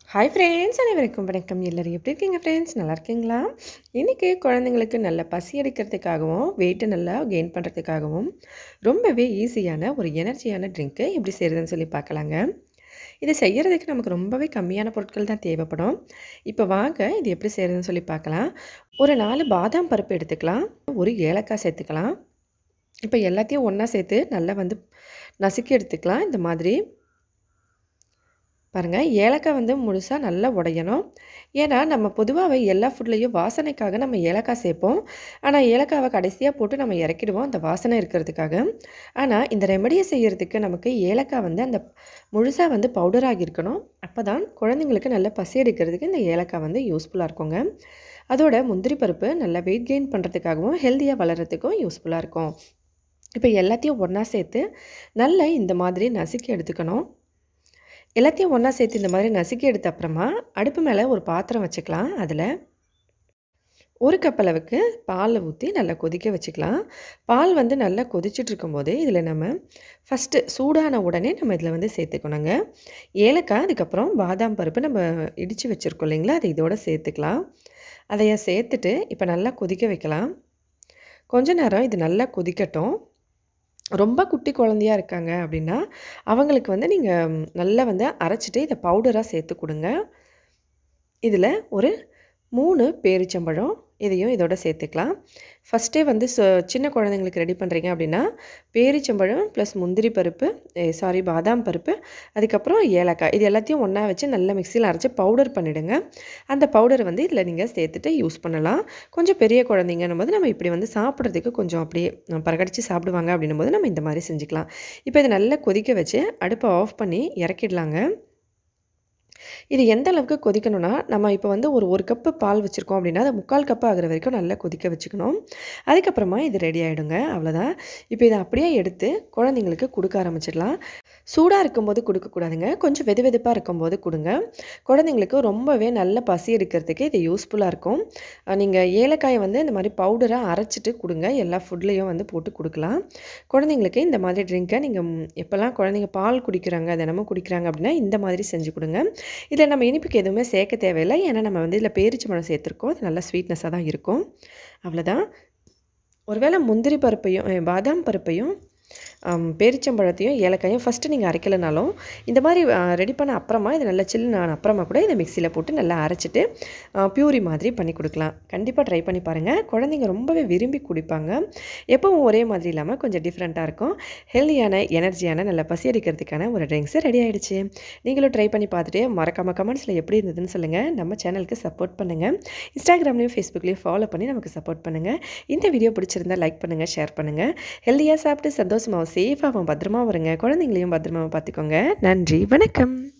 hi friends அனைவருக்கும் வணக்கம் எல்லோரும் எப்படி இருக்கீங்க ஃப்ரெண்ட்ஸ் நல்லா இருக்கீங்களா இன்றைக்கி குழந்தைங்களுக்கு நல்ல பசி எடுக்கிறதுக்காகவும் வெயிட்டை நல்லா கெயின் பண்ணுறதுக்காகவும் ரொம்பவே ஈஸியான ஒரு எனர்ஜியான ட்ரிங்க்கு எப்படி செய்கிறதுன்னு சொல்லி பார்க்கலாங்க இது செய்கிறதுக்கு நமக்கு ரொம்பவே கம்மியான பொருட்கள் தான் தேவைப்படும் இப்போ வாங்க இது எப்படி செய்கிறதுன்னு சொல்லி பார்க்கலாம் ஒரு நாலு பாதாம் பருப்பு எடுத்துக்கலாம் ஒரு ஏலக்காய் சேர்த்துக்கலாம் இப்போ எல்லாத்தையும் ஒன்றா சேர்த்து நல்லா வந்து நசுக்கி எடுத்துக்கலாம் இந்த மாதிரி பாருங்கள் ஏலக்காய் வந்து முழுசாக நல்லா உடையணும் ஏன்னா நம்ம பொதுவாகவே எல்லா ஃபுட்லேயும் வாசனைக்காக நம்ம ஏலக்காய் சேர்ப்போம் ஆனால் ஏலக்காவை கடைசியாக போட்டு நம்ம இறக்கிடுவோம் அந்த வாசனை இருக்கிறதுக்காக ஆனால் இந்த ரெமடியை செய்கிறதுக்கு நமக்கு ஏலக்காய் வந்து அந்த முழுசாக வந்து பவுடர் ஆகியிருக்கணும் அப்போ தான் குழந்தைங்களுக்கு நல்ல பசி எடுக்கிறதுக்கு இந்த ஏலக்காய் வந்து யூஸ்ஃபுல்லாக இருக்குங்க அதோட முந்திரி பருப்பு நல்லா வெயிட் கெயின் பண்ணுறதுக்காகவும் ஹெல்த்தியாக வளர்கிறதுக்கும் யூஸ்ஃபுல்லாக இருக்கும் இப்போ எல்லாத்தையும் ஒன்றா சேர்த்து நல்லா இந்த மாதிரி நசுக்கி எடுத்துக்கணும் எல்லாத்தையும் ஒன்றா சேர்த்து இந்த மாதிரி நசுக்கி எடுத்த அப்புறமா அடுப்பு மேலே ஒரு பாத்திரம் வச்சுக்கலாம் அதில் ஒரு கப் அளவுக்கு பாலை ஊற்றி நல்லா கொதிக்க வச்சுக்கலாம் பால் வந்து நல்லா கொதிச்சுட்டு இருக்கும்போது இதில் நம்ம ஃபஸ்ட்டு சூடான உடனே நம்ம இதில் வந்து சேர்த்துக்கணுங்க ஏலக்காய் அதுக்கப்புறம் பாதாம் பருப்பு நம்ம இடித்து வச்சுருக்கோம் இல்லைங்களா அதை இதோட சேர்த்துக்கலாம் அதைய சேர்த்துட்டு இப்போ நல்லா கொதிக்க வைக்கலாம் கொஞ்ச நேரம் இது நல்லா கொதிக்கட்டும் ரொம்ப குட்டி குழந்தையாக இருக்காங்க அப்படின்னா அவங்களுக்கு வந்து நீங்கள் நல்லா வந்து அரைச்சிட்டு இதை பவுடராக சேர்த்து கொடுங்க இதில் ஒரு மூணு பேரிச்சம்பழம் இதையும் இதோட சேர்த்துக்கலாம் ஃபஸ்ட்டே வந்து சின்ன குழந்தைங்களுக்கு ரெடி பண்ணுறீங்க அப்படின்னா பேரிச்சம்பழம் ப்ளஸ் முந்திரி பருப்பு சாரி பாதாம் பருப்பு அதுக்கப்புறம் ஏலக்காய் இது எல்லாத்தையும் ஒன்றா வச்சு நல்லா மிக்சியில் அரைச்சி பவுடர் பண்ணிவிடுங்க அந்த பவுடர் வந்து இதில் நீங்கள் சேர்த்துட்டு யூஸ் பண்ணலாம் கொஞ்சம் பெரிய குழந்தைங்கன்னும் போது நம்ம இப்படி வந்து சாப்பிட்றதுக்கு கொஞ்சம் அப்படியே பரகடிச்சு சாப்பிடுவாங்க அப்படின்னும் போது நம்ம இந்த மாதிரி செஞ்சுக்கலாம் இப்போ இதை நல்லா கொதிக்க வச்சு அடுப்பை ஆஃப் பண்ணி இறக்கிடலாங்க இது எந்த அளவுக்கு கொதிக்கணும்னா நம்ம இப்போ வந்து ஒரு ஒரு கப்பு பால் வச்சுருக்கோம் அப்படின்னா அதை முக்கால் கப்பு ஆகிற வரைக்கும் நல்லா கொதிக்க வச்சுக்கணும் அதுக்கப்புறமா இது ரெடி ஆகிடுங்க அவ்வளோதான் இப்போ இதை அப்படியே எடுத்து குழந்தைங்களுக்கு கொடுக்க ஆரம்பிச்சிடலாம் சூடாக இருக்கும்போது கொடுக்கக்கூடாதுங்க கொஞ்சம் வெது வெதுப்பாக இருக்கும்போது கொடுங்க குழந்தைங்களுக்கு ரொம்பவே நல்ல பசி எடுக்கிறதுக்கு இது யூஸ்ஃபுல்லாக இருக்கும் நீங்கள் ஏலக்காயை வந்து இந்த மாதிரி பவுடராக அரைச்சிட்டு கொடுங்க எல்லா ஃபுட்லேயும் வந்து போட்டு கொடுக்கலாம் குழந்தைங்களுக்கு இந்த மாதிரி ட்ரிங்கை நீங்கள் எப்போல்லாம் குழந்தைங்க பால் குடிக்கிறாங்க தினமும் குடிக்கிறாங்க அப்படின்னா இந்த மாதிரி செஞ்சு கொடுங்க இதில் நம்ம இனிப்புக்கு எதுவுமே சேர்க்க தேவையில்லை ஏன்னா நம்ம வந்து இதில் பேரிச்சம்பழம் சேர்த்துருக்கோம் அது நல்லா ஸ்வீட்னஸாக தான் இருக்கும் அவ்வளோதான் ஒருவேளை முந்திரி பருப்பையும் பாதாம் பருப்பையும் பேரிச்சம்பழத்தையும் ஏலக்காயும் ஃபஸ்ட்டு நீங்கள் அரைக்கலைனாலும் இந்த மாதிரி ரெடி பண்ண அப்புறமா இது நல்லா சில்லுன்னு ஆன அப்புறமா கூட இதை மிக்சியில் போட்டு நல்லா அரைச்சிட்டு பியூரி மாதிரி பண்ணி கொடுக்கலாம் கண்டிப்பாக ட்ரை பண்ணி பாருங்கள் குழந்தைங்க ரொம்பவே விரும்பி குடிப்பாங்க எப்பவும் ஒரே மாதிரி இல்லாமல் கொஞ்சம் டிஃப்ரெண்ட்டாக இருக்கும் ஹெல்த்தியான எனர்ஜியான நல்ல பசி அடிக்கிறதுக்கான ஒரு ட்ரிங்க்ஸ் ரெடி ஆகிடுச்சு நீங்களும் ட்ரை பண்ணி பார்த்துட்டு மறக்காம கமெண்ட்ஸில் எப்படி இருந்ததுன்னு சொல்லுங்கள் நம்ம சேனலுக்கு சப்போர்ட் பண்ணுங்கள் இன்ஸ்டாகிராம்லேயும் ஃபேஸ்புக்லேயும் ஃபாலோ பண்ணி நமக்கு சப்போர்ட் பண்ணுங்கள் இந்த வீடியோ பிடிச்சிருந்தா லைக் பண்ணுங்கள் ஷேர் பண்ணுங்கள் ஹெல்த்தியாக சாப்பிட்டு சந்தோஷமாக சேஃபாகவும் பத்திரமா வருங்க குழந்தைங்களையும் பத்திரமா பார்த்துக்கோங்க நன்றி வணக்கம்